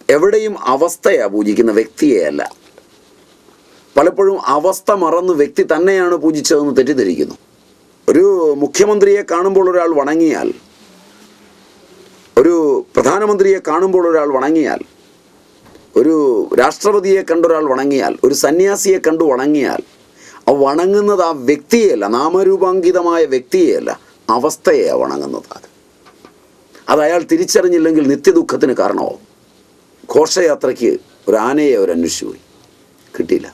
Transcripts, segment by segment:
എവിടെയും അവസ്ഥയാണ് പൂജിക്കുന്ന വ്യക്തിയെയല്ല പലപ്പോഴും അവസ്ഥ മറന്ന് വ്യക്തി തന്നെയാണ് പൂജിച്ചതെന്ന് തെറ്റിദ്ധരിക്കുന്നു ഒരു മുഖ്യമന്ത്രിയെ കാണുമ്പോൾ ഒരാൾ വണങ്ങിയാൽ ഒരു പ്രധാനമന്ത്രിയെ കാണുമ്പോൾ ഒരാൾ വണങ്ങിയാൽ ഒരു രാഷ്ട്രപതിയെ കണ്ടൊരാൾ വണങ്ങിയാൽ ഒരു സന്യാസിയെ കണ്ടു വണങ്ങിയാൽ ആ വണങ്ങുന്നത് ആ വ്യക്തിയെയല്ല നാമരൂപാങ്കിതമായ വ്യക്തിയെയല്ല അവസ്ഥയെയാണ് വണങ്ങുന്നത് അത് അയാൾ തിരിച്ചറിഞ്ഞില്ലെങ്കിൽ നിത്യദുഃഖത്തിന് കാരണമാവും ഘോഷയാത്രയ്ക്ക് ഒരു ആനയെ അവർ അന്വേഷിച്ചു പോയി കിട്ടിയില്ല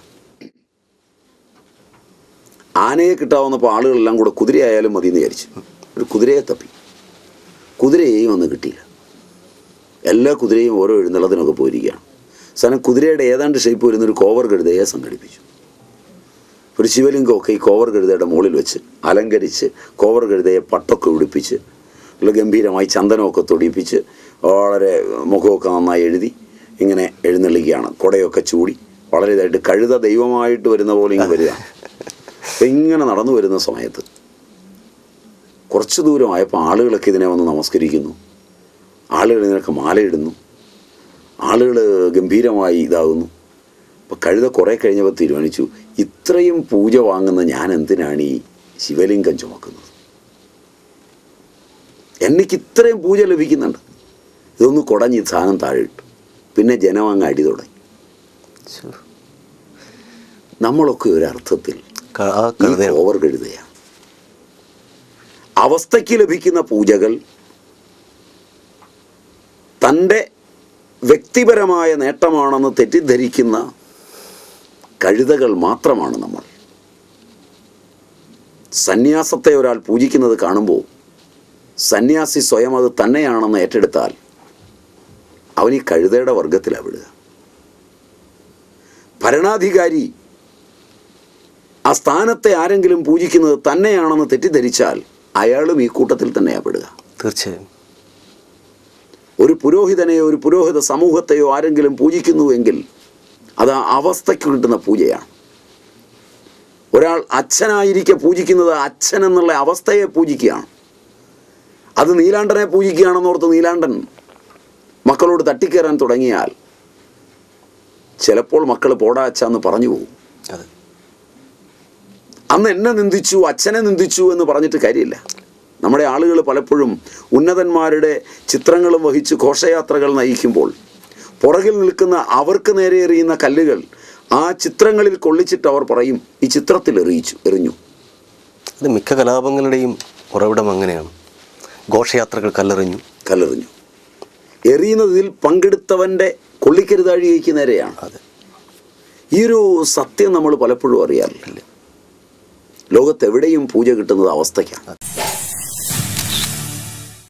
ആനയെ കിട്ടാവുന്നപ്പോൾ ആളുകളെല്ലാം കൂടെ കുതിരയായാലും മതി എന്ന് വിചാരിച്ചു ഒരു കുതിരയെ തപ്പി കുതിരയെയും ഒന്നും കിട്ടിയില്ല എല്ലാ കുതിരയും ഓരോ എഴുന്നള്ളത്തിനൊക്കെ പോയിരിക്കുകയാണ് സാധനം കുതിരയുടെ ഏതാണ്ട് ഷേപ്പ് വരുന്നൊരു കോവർ കഴുതയെ സംഘടിപ്പിച്ചു ഒരു ശിവലിംഗമൊക്കെ ഈ കോവർ കഴുതയുടെ മുകളിൽ വെച്ച് അലങ്കരിച്ച് കോവർ കഴുതയെ പട്ടൊക്കെ ഉടുപ്പിച്ച് നല്ല ഗംഭീരമായി ചന്ദനമൊക്കെ തൊടിയിപ്പിച്ച് വളരെ മുഖമൊക്കെ നന്നായി എഴുതി ഇങ്ങനെ എഴുന്നള്ളിക്കുകയാണ് കുടയൊക്കെ ചൂടി വളരെ ഇതായിട്ട് കഴുത ദൈവമായിട്ട് വരുന്ന പോലെ ഇങ്ങനെ വരിക അപ്പം ഇങ്ങനെ നടന്നു വരുന്ന സമയത്ത് കുറച്ച് ദൂരമായപ്പോൾ ആളുകളൊക്കെ ഇതിനെ വന്ന് നമസ്കരിക്കുന്നു ആളുകൾ ഇതിനൊക്കെ മാലയിടുന്നു ആളുകൾ ഗംഭീരമായി ഇതാകുന്നു അപ്പോൾ കഴുത കുറേ കഴിഞ്ഞപ്പോൾ തീരുമാനിച്ചു ഇത്രയും പൂജ വാങ്ങുന്ന ഞാൻ എന്തിനാണ് ഈ ശിവലിംഗം ചുമക്കുന്നത് എനിക്ക് ഇത്രയും പൂജ ലഭിക്കുന്നുണ്ട് ഇതൊന്ന് കുടഞ്ഞ് ഈ സാധനം താഴെ ഇട്ടു പിന്നെ ജനം അങ്ങ് അടി തുടങ്ങി ശ്ശോ. നമ്മളൊക്കെ ഒരർത്ഥത്തിൽ ക- ആ ഈ കഴുതയാണ് ഓവർ കഴുതയാണ് അവസ്ഥയ്ക്ക് ലഭിക്കുന്ന പൂജകൾ തൻ്റെ വ്യക്തിപരമായ നേട്ടമാണെന്ന് തെറ്റിദ്ധരിക്കുന്ന കഴുതകൾ മാത്രമാണ് നമ്മൾ സന്യാസത്തെ ഒരാൾ പൂജിക്കുന്നത് കാണുമ്പോൾ സന്യാസി സ്വയം അത് തന്നെയാണെന്ന് ഏറ്റെടുത്താൽ അവൻ ഈ കഴുതയുടെ വർഗത്തിലാണ് വിടുക ഭരണാധികാരി ആ സ്ഥാനത്തെ ആരെങ്കിലും പൂജിക്കുന്നത് തന്നെയാണെന്ന് തെറ്റിദ്ധരിച്ചാൽ അയാളും ഈ കൂട്ടത്തിൽ തന്നെയാണ് പെടുക തീർച്ചയായും ഒരു പുരോഹിതനെയോ ഒരു പുരോഹിത സമൂഹത്തെയോ ആരെങ്കിലും പൂജിക്കുന്നുവെങ്കിൽ അത് ആ അവസ്ഥയ്ക്ക് കിട്ടുന്ന പൂജയാണ് ഒരാൾ അച്ഛനായിരിക്കെ പൂജിക്കുന്നത് അച്ഛൻ എന്നുള്ള അവസ്ഥയെ പൂജിക്കുകയാണ് അത് നീലാണ്ടനെ പൂജിക്കുകയാണെന്നോർത്ത് നീലാണ്ടൻ മക്കളോട് തട്ടിക്കയറാൻ തുടങ്ങിയാൽ ചിലപ്പോൾ മക്കൾ പോടാ അച്ഛ എന്ന് പറഞ്ഞു പോകും അതെ അന്ന് എന്നെ നിന്ദിച്ചു അച്ഛനെ നിന്ദിച്ചു എന്ന് പറഞ്ഞിട്ട് കാര്യമില്ല നമ്മുടെ ആളുകൾ പലപ്പോഴും ഉന്നതന്മാരുടെ ചിത്രങ്ങളും വഹിച്ച് ഘോഷയാത്രകൾ നയിക്കുമ്പോൾ പുറകിൽ നിൽക്കുന്ന അവർക്ക് നേരെ എറിയുന്ന കല്ലുകൾ ആ ചിത്രങ്ങളിൽ കൊള്ളിച്ചിട്ട് അവർ പറയും ഈ ചിത്രത്തിൽ എറിയിച്ചു എറിഞ്ഞു അത് മിക്ക കലാപങ്ങളുടെയും ഉറവിടം അങ്ങനെയാണ് ഘോഷയാത്രകൾ കല്ലെറിഞ്ഞു കല്ലെറിഞ്ഞു എറിയുന്നതിൽ പങ്കെടുത്തവൻ്റെ കൊള്ളിക്കരുതാഴികയ്ക്ക് നേരെയാണ് അതെ ഈ ഒരു സത്യം നമ്മൾ പലപ്പോഴും അറിയാറില്ല ലോകത്തെവിടെയും പൂജ കിട്ടുന്നത് അവസ്ഥയ്ക്കാണ്